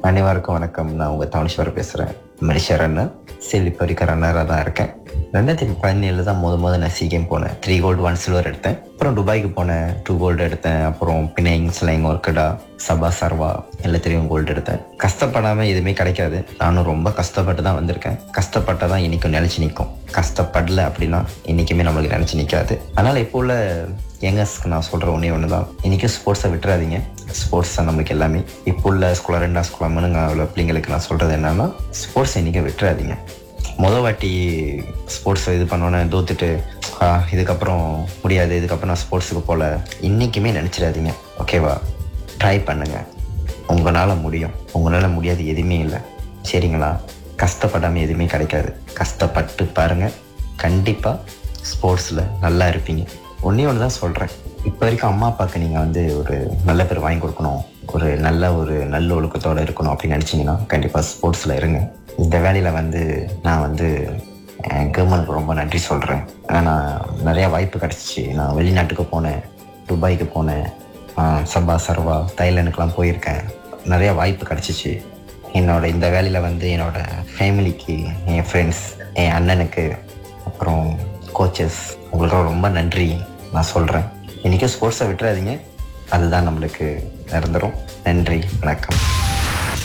அனைவருக்கும் வணக்கம் நான் உங்கள் தவணேஸ்வரர் பேசுகிறேன் மனுஷ ரன்னர் ஸ்டில் இப்போ இருக்க ரன்னராக தான் இருக்கேன் ரெண்டாயிரத்தி பதினேழு தான் முத முத நான் சி கேம் போனேன் த்ரீ கோல்டு ஒன் சில்வர் எடுத்தேன் அப்புறம் துபாய்க்கு போனேன் டூ கோல்டு எடுத்தேன் அப்புறம் பிணைங் ஸ்லைங் ஒர்க்கடா சபா சர்வா எல்லாத்திலையும் கோல்டு எடுத்தேன் கஷ்டப்படாமல் எதுவுமே கிடைக்காது நானும் ரொம்ப கஷ்டப்பட்டு தான் வந்திருக்கேன் கஷ்டப்பட்டால் தான் இன்றைக்கும் நினச்சி நிற்கும் கஷ்டப்படல அப்படின்னா இன்றைக்குமே நம்மளுக்கு நினச்சி நிற்காது அதனால் இப்போ உள்ள யங்கர்ஸ்க்கு நான் சொல்கிற ஒன்றே ஒன்று தான் இன்றைக்கும் ஸ்போர்ட்ஸை விட்டுறாதீங்க ஸ்போர்ட்ஸ் தான் நம்மளுக்கு எல்லாமே இப்போ உள்ள ஸ்கூலில் ரெண்டாம் ஸ்கூலாக உள்ள பிள்ளைங்களுக்கு நான் சொல்கிறது என்னன்னா ஸ்போர்ட்ஸ் இன்றைக்கி விட்டுறாதீங்க முத வாட்டி ஸ்போர்ட்ஸ் இது பண்ணோன்னே தோத்துட்டு "ஆ, இதுக்கப்புறம் முடியாது இதுக்கப்புறம் நான் ஸ்போர்ட்ஸுக்கு போகல இன்றைக்குமே நினச்சிடாதீங்க ஓகேவா ட்ரை பண்ணுங்கள் உங்களால் முடியும் உங்களால் முடியாது எதுவுமே இல்லை சரிங்களா கஷ்டப்படாமல் எதுவுமே கிடைக்காது கஷ்டப்பட்டு பாருங்கள் கண்டிப்பாக ஸ்போர்ட்ஸில் நல்லா இருப்பீங்க ஒன்றே ஒன்று தான் சொல்கிறேன் இப்போ வரைக்கும் அம்மா அப்பாவுக்கு நீங்கள் வந்து ஒரு நல்ல பேர் வாங்கி கொடுக்கணும் ஒரு நல்ல ஒரு நல்ல ஒழுக்கத்தோடு இருக்கணும் அப்படின்னு நினச்சிங்கன்னா கண்டிப்பாக ஸ்போர்ட்ஸில் இருங்க இந்த வேலையில் வந்து நான் வந்து கவர்மெண்ட்க்கு ரொம்ப நன்றி சொல்கிறேன் ஏன்னா நிறையா வாய்ப்பு கிடச்சிச்சு நான் வெளிநாட்டுக்கு போனேன் துபாய்க்கு போனேன் ஆஹ் சபா சர்வா தைலாண்டுக்கெலாம் போயிருக்கேன் நிறைய வாய்ப்பு கிடச்சிச்சு என்னோட இந்த வேலையில் வந்து என்னோட ஃபேமிலிக்கு என் ஃப்ரெண்ட்ஸ் என் அண்ணனுக்கு அப்புறம் கோச்சஸ் உங்களுக்கு ரொம்ப நன்றி நான் சொல்கிறேன் இன்றைக்கும் ஸ்போர்ட்ஸை விட்டுறாதீங்க அதுதான் நம்மளுக்கு நிரந்தரம் நன்றி வணக்கம்